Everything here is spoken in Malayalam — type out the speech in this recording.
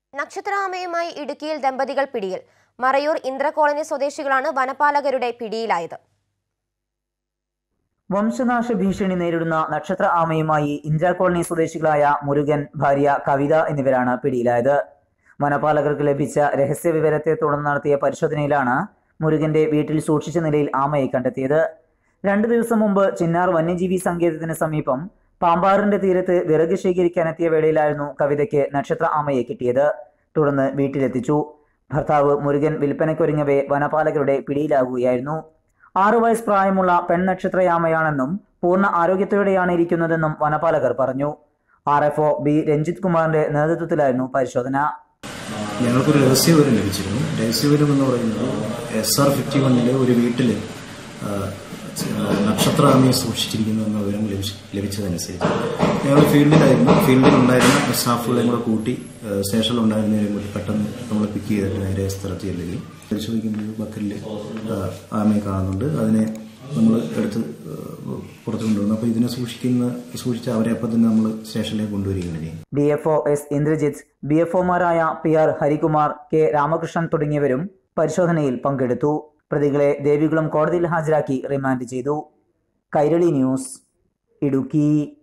നക്ഷത്രാമയുമായി ഇടുക്കിയിൽ ദമ്പതികൾ പിടിയിൽ മറയൂർ ഇന്ദ്ര കോളനി സ്വദേശികളാണ് വനപാലകരുടെ പിടിയിലായത് വംശനാശ ഭീഷണി നേരിടുന്ന നക്ഷത്ര ആമയുമായി ഇഞ്ചാ കോളനി സ്വദേശികളായ മുരുകൻ ഭാര്യ കവിത എന്നിവരാണ് പിടിയിലായത് വനപാലകർക്ക് ലഭിച്ച രഹസ്യ വിവരത്തെ തുടർന്ന് നടത്തിയ പരിശോധനയിലാണ് മുരുകന്റെ വീട്ടിൽ സൂക്ഷിച്ച നിലയിൽ ആമയെ കണ്ടെത്തിയത് രണ്ടു ദിവസം മുമ്പ് ചിന്നാർ വന്യജീവി സങ്കേതത്തിന് സമീപം പാമ്പാറിന്റെ തീരത്ത് വിറക് ശേഖരിക്കാനെത്തിയ വേളയിലായിരുന്നു കവിതയ്ക്ക് നക്ഷത്ര ആമയെ കിട്ടിയത് തുടർന്ന് വീട്ടിലെത്തിച്ചു ഭർത്താവ് മുരുകൻ വിൽപ്പനയ്ക്കൊരുങ്ങവേ വനപാലകരുടെ പിടിയിലാകുകയായിരുന്നു ആറു വയസ്സ് പ്രായമുള്ള പെൺനക്ഷത്രയാമയാണെന്നും പൂർണ്ണ ആരോഗ്യത്തോടെയാണ് ഇരിക്കുന്നതെന്നും വനപാലകർ പറഞ്ഞു R F O B Ranjith കുമാറിന്റെ നേതൃത്വത്തിലായിരുന്നു പരിശോധന ഞങ്ങൾക്കൊരു രഹസ്യവിവരം ലഭിച്ചിരുന്നു രഹസ്യവിവരം എന്ന് പറയുന്നത് എസ് ആർ ഫിഫ്റ്റി വണ്ണിലെ ഒരു വീട്ടിൽ നക്ഷത്രാമിയെ സൂക്ഷിച്ചിരിക്കുന്നു എന്ന വിവരം ലഭിച്ച ലഭിച്ചതനുസരിച്ച് ഞങ്ങൾ ഫീൽഡിലായിരുന്നു ഫീൽഡിലുണ്ടായിരുന്ന സ്റ്റാഫുകളെയും കൂടെ കൂട്ടി ആ, സ്റ്റേഷനിലുണ്ടായിരുന്നവരെയും കൂടി പെട്ടെന്ന് നമ്മൾ പിക്ക് ചെയ്തിട്ട് നേരെ സ്ഥലത്ത് ചെല്ലുകയും പരിശോധിക്കുമ്പോൾ ബക്കറിൽ ആമയെ കാണുന്നുണ്ട് അതിനെ നമ്മൾ എടുത്ത് ആ, പുറത്തു കൊണ്ടുവന്നു അപ്പോൾ ഇതിനെ സൂക്ഷിക്കുന്ന സൂക്ഷിച്ച് അവരെ അപ്പം തന്നെ നമ്മൾ സ്റ്റേഷനിലേക്ക് കൊണ്ടുവരികയാണ് ചെയ്യും D F O S Indrajith B F ഒമാരായ P R Harikumar K Ramakrishnan തുടങ്ങിയവരും പരിശോധനയിൽ പങ്കെടുത്തു പ്രതികളെ ദേവികുളം കോടതിയിൽ ഹാജരാക്കി റിമാൻഡ് ചെയ്തു കൈരളി ന്യൂസ് ഇടുക്കി